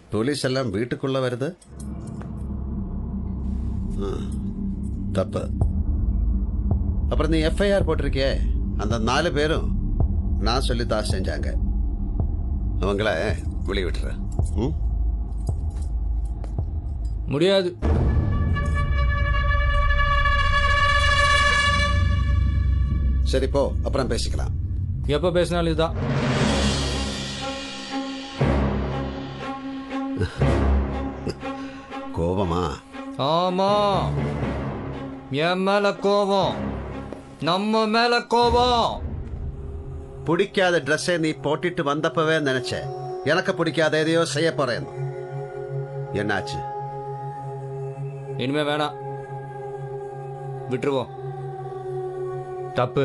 Police எல்லாம் வீட்டுக்குள்ள வருது ஆ, தப்பு அப்புறம் நீ எஃப்ஐஆர் போட்டிருக்கியே அந்த நாலு பேரும் நான் சொல்லித்தான் செஞ்சாங்க அவங்கள வெளியே விட்டுற ம் முடியாது சரி போ அப்புறம் பேசிக்கலாம் எப்ப பேசினாலும் இதுதான் கோபமா ஆமா என் மேல கோபம் நம்ம மேல கோபம் பிடிக்காத ட்ரெஸ்ஸை நீ போட்டுட்டு வந்தப்பவே நினைச்ச எனக்கு பிடிக்காத எதையோ செய்ய போறேன் என்னாச்சு இனிமே வேணாம் விட்டுருவோம் தப்பு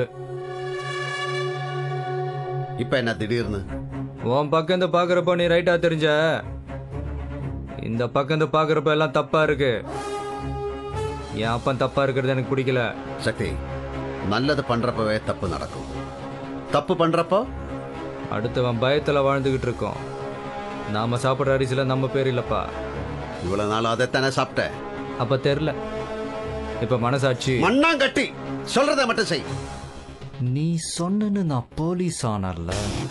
இப்ப என்ன திடீர்னு உன் பக்கம் இந்த பாக்குறப்ப நீ ரைட்டா தெரிஞ்ச இந்த பக்கம் இந்த பாக்குறப்ப எல்லாம் தப்பா இருக்கு என் அப்பன் தப்பா இருக்கிறது எனக்கு பிடிக்கல சக்தி நல்லது பண்றப்பவே தப்பு நடக்கும் தப்பு பண்றப்போ அடுத்தவன் பயத்துல வாழ்ந்துகிட்டு இருக்கோம் நாம சாப்பிடுற அரிசில நம்ம பேர் இல்லப்பா இவ்வளவு நாள் அதைத்தானே சாப்பிட்ட அப்ப தெரியல இப்ப மனசாட்சி மண்ணாங்கட்டி சொல்றத மட்டும் செய் நீ சொன்னன்னு நான் போலீஸ் ஆனர்ல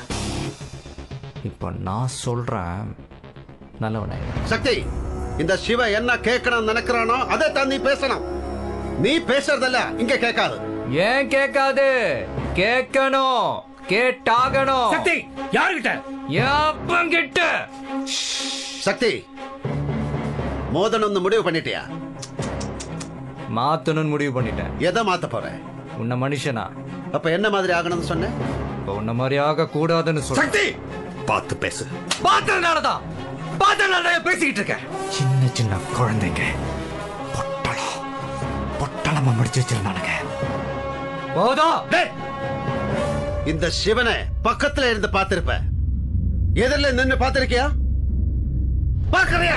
இப்ப நான் சொல்றேன் நல்லவனே சக்தி இந்த சிவ என்ன கேட்கணும் நினைக்கிறானோ அதை தான் நீ பேசணும் நீ பேசுறதல்ல இங்க கேட்காது ஏன் கேட்காது கேட்கணும் கேட்டாகணும் சக்தி யாருகிட்ட என் அப்பங்கிட்ட சக்தி மோதனம்னு முடிவு பண்ணிட்டியா மாத்தணும்னு முடிவு பண்ணிட்டேன் எதை மாத்த போற உன்னை மனுஷனா அப்ப என்ன மாதிரி ஆகணும்னு சொன்ன இப்ப உன்ன மாதிரி ஆக கூடாதுன்னு சொல்ற சக்தி பார்த்து பேசு பார்த்ததுனாலதான் பார்த்ததுனால பேசிக்கிட்டு இருக்கேன் சின்ன சின்ன குழந்தைங்க பொட்டலம் பொட்டலமா முடிச்சு வச்சிருந்தானுங்க போதும் இந்த சிவனை பக்கத்துல இருந்து பார்த்திருப்ப எதிரில் நின்னு பார்த்திருக்கியா பார்க்கறியா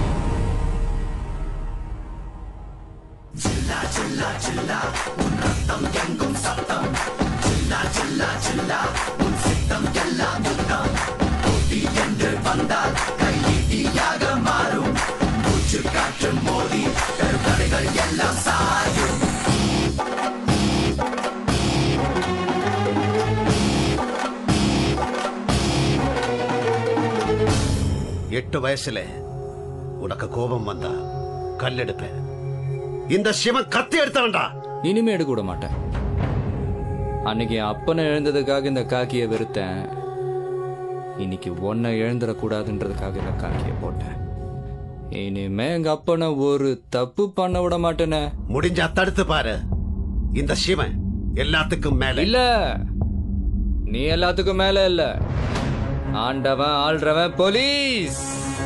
எட்டு வயசுல உனக்கு கோபம் வந்தா கல் எடுப்பேன் இந்த சிவன் கத்தி எடுத்தவன்டா இனிமே எடுக்க விட மாட்டேன் அன்னைக்கு என் அப்பனை எழுந்ததுக்காக இந்த காக்கியை வெறுத்தேன் இன்னைக்கு ஒன்னை எழுந்துடக்கூடாதுன்றதுக்காக இந்த காக்கியை போட்டேன் இனிமே எங்க அப்பனை ஒரு தப்பு பண்ண விட மாட்டேனே முடிஞ்சா தடுத்து பாரு இந்த சிவன் எல்லாத்துக்கும் மேல இல்ல நீ எல்லாத்துக்கும் மேல இல்ல ஆண்டவன் ஆள்றவன் போலீஸ்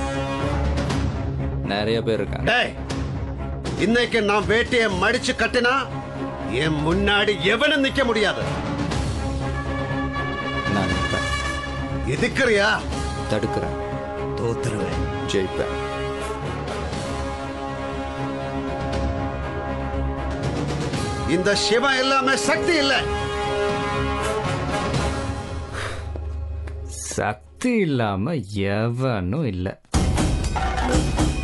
நிறைய பேர் இருக்காங்க டேய் இன்னைக்கு நான் வேட்டையை மடிச்சு கட்டினா என் முன்னாடி எவனும் நிக்க முடியாது நான் நிப்பேன். எதுக்குறியா தடுக்கிறேன் தோத்துருவேன் ஜெயிப்பேன் இந்த சிவன் எல்லாமே சக்தி இல்ல சக்தி இல்லாம எவனும் இல்லை